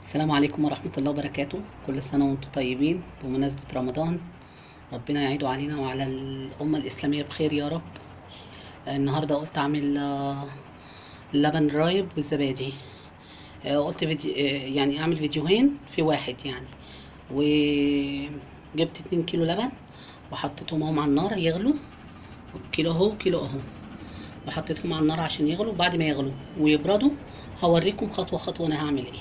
السلام عليكم ورحمة الله وبركاته كل سنة وانتم طيبين بمناسبة رمضان ربنا يعيده علينا وعلى الأمة الإسلامية بخير يا رب النهاردة قلت أعمل آه، اللبن الرايب والزبادي آه، قلت فيديو آه، يعني أعمل فيديوهين في واحد يعني وجبت اتنين كيلو لبن وحطيتهم اهم على النار يغلوا كيلو اهو كيلو اهو وحطيتهم على النار عشان يغلوا بعد ما يغلوا ويبردوا هوريكم خطوة خطوة أنا هعمل ايه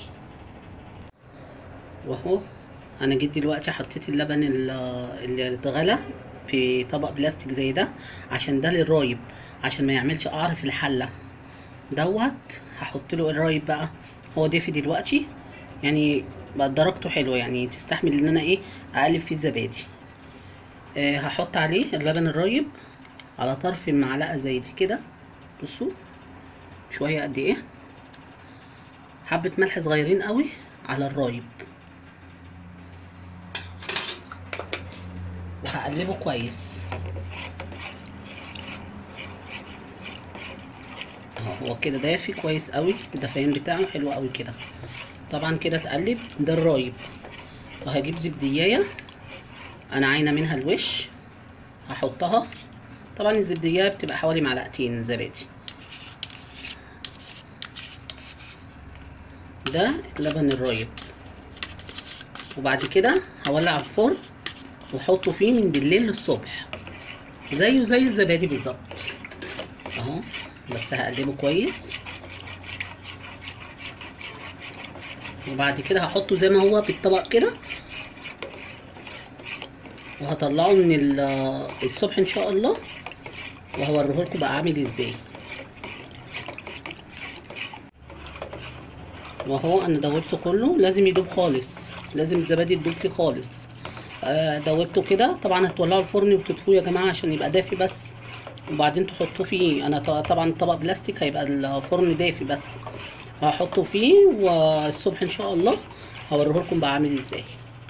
واهو انا جيت دلوقتي حطيت اللبن ال- اللي اتغلى في طبق بلاستيك زي ده عشان ده للرايب عشان ما يعملش قعر في الحله دوت هحط له الرايب بقى هو دافي دلوقتي يعني بقى درجته حلوه يعني تستحمل ان انا ايه اقلب فيه الزبادي آه هحط عليه اللبن الرايب على طرف المعلقه زي دي كده بصوا شويه قد ايه حبه ملح صغيرين قوي على الرايب وهقلبه كويس اهو هو كده دافي كويس قوي الدفيان بتاعه حلو قوي كده طبعا كده اتقلب ده الرايب وهجيب زبدية انا عاينه منها الوش هحطها طبعا الزبدية بتبقى حوالي معلقتين زبادي ده لبن الرايب وبعد كده هولع الفرن واحطه فيه من بالليل للصبح زيه زي الزبادي بالظبط اهو بس هقلبه كويس وبعد كده هحطه زي ما هو بالطبق كده وهطلعه من ال- الصبح ان شاء الله وهوريه لكم بقى عامل ازاي وهو انا دوبته كله لازم يدوب خالص لازم الزبادي تدوب فيه خالص آه، دوبته كده طبعا هتولعوا الفرن وتطفوه يا جماعه عشان يبقى دافي بس وبعدين تحطوه فيه انا ط- طبعا طبق بلاستيك هيبقى الفرن دافي بس هحطه فيه والصبح ان شاء الله هوريه لكم بقى عامل ازاي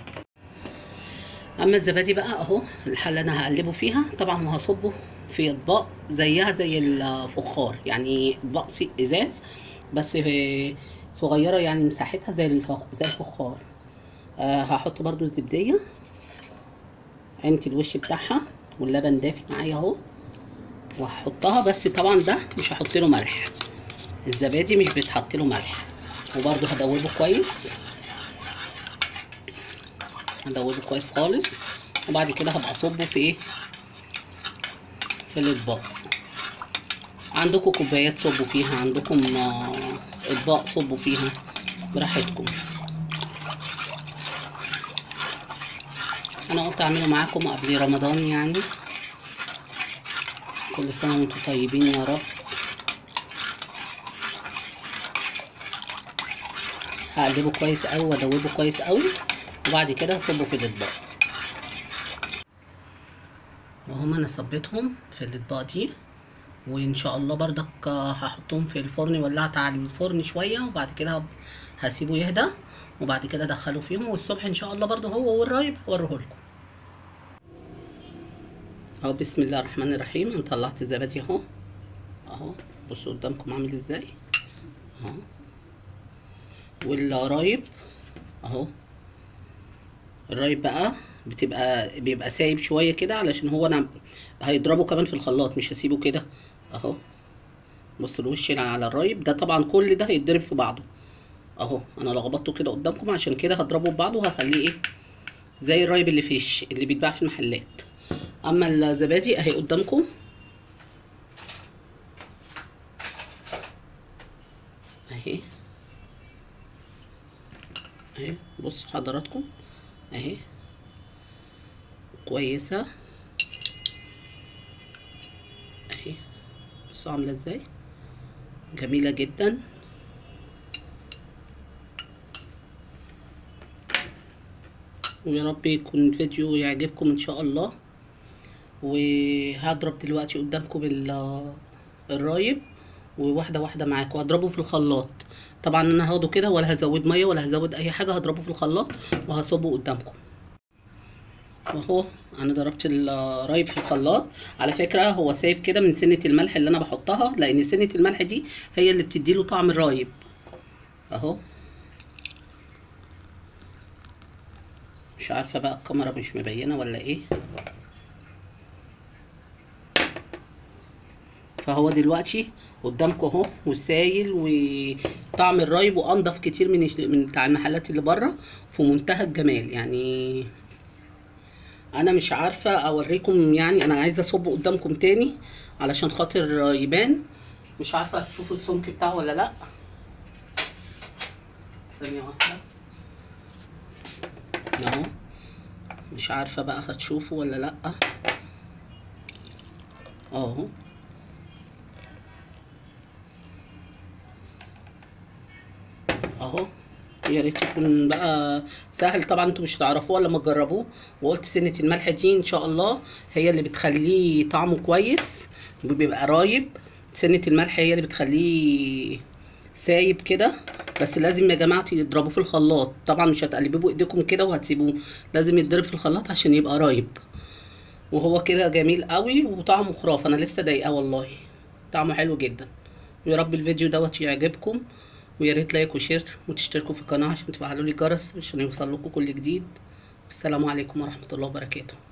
اما الزبادي بقى اهو الحله انا هقلبه فيها طبعا وهصبه في اطباق زيها زي الفخار يعني اطباق سي- ازاز بس في- صغيره يعني مساحتها زي الفخ... زي الفخار آه هحط برضو الزبديه عينة الوش بتاعها واللبن دافي معايا اهو وهحطها بس طبعا ده مش هحط له ملح الزبادي مش بيتحط له ملح وبرده هدوبه كويس هدوبه كويس خالص وبعد كده هبقى اصبه في ايه في الاطباق عندكم كوبايات صبوا فيها عندكم آه، اطباق صبوا فيها براحتكم انا قلت اعمله معاكم قبل رمضان يعني كل سنه وانتم طيبين يا رب هقلبه كويس قوي وادوبه كويس قوي وبعد كده هصبه في الاطباق وهم انا صبيتهم في الاطباق دي وان شاء الله بردك هحطهم في الفرن ولعت على الفرن شويه وبعد كده هسيبه يهدى وبعد كده ادخله فيهم والصبح ان شاء الله برضه هو والرايب هوريه لكم اهو بسم الله الرحمن الرحيم انا طلعت الزبادي اهو اهو بصوا قدامكم عامل ازاي اهو والرايب اهو الرايب بقى بتبقى بيبقى سايب شويه كده علشان هو انا هيضربه كمان في الخلاط مش هسيبه كده اهو بص الوش اللي على الرايب ده طبعا كل ده هيتضرب في بعضه اهو انا لخبطته كده قدامكم عشان كده هضربه في بعضه وهخليه ايه زي الرايب اللي فيش اللي بيتباع في المحلات اما الزبادي اهي قدامكم اهي اهي بصوا حضراتكم اهي كويسه اهي بصوا عامله ازاي جميله جدا ويا رب يكون الفيديو يعجبكم ان شاء الله وهضرب دلوقتي قدامكم بال الرايب وواحده واحده معاكم هضربه في الخلاط طبعا انا هاخده كده ولا هزود ميه ولا هزود اي حاجه هضربه في الخلاط وهصبه قدامكم اهو انا ضربت الرايب في الخلاط على فكره هو سايب كده من سنه الملح اللي انا بحطها لان سنه الملح دي هي اللي بتديله طعم الرايب اهو مش عارفه بقى الكاميرا مش مبينه ولا ايه فهو دلوقتي قدامكم اهو وسايل وطعم الرايب وانضف كتير من من بتاع المحلات اللي بره في منتهى الجمال يعني انا مش عارفه اوريكم يعني انا عايزه اصبه قدامكم تاني علشان خاطر يبان مش عارفه هتشوفوا السمك بتاعه ولا لا ثانيه واحده اهو مش عارفه بقى هتشوفوا ولا لا اهو اهو يا ريت يكون بقى سهل طبعا انتوا مش هتعرفوه الا لما تجربوه وقلت سنه الملح دي ان شاء الله هي اللي بتخليه طعمه كويس وبيبقى رايب سنه الملح هي اللي بتخليه سايب كده بس لازم يا جماعه تضربوه في الخلاط طبعا مش هتقلبوه بايديكم كده وهتسيبوه لازم يتضرب في الخلاط عشان يبقى رايب وهو كده جميل قوي وطعمه خرافه انا لسه ضايقاه والله طعمه حلو جدا ويا رب الفيديو دوت يعجبكم ويا ريت لايك وشير وتشتركوا في القناه عشان تفعلوا لي الجرس عشان يوصل لكم كل جديد والسلام عليكم ورحمه الله وبركاته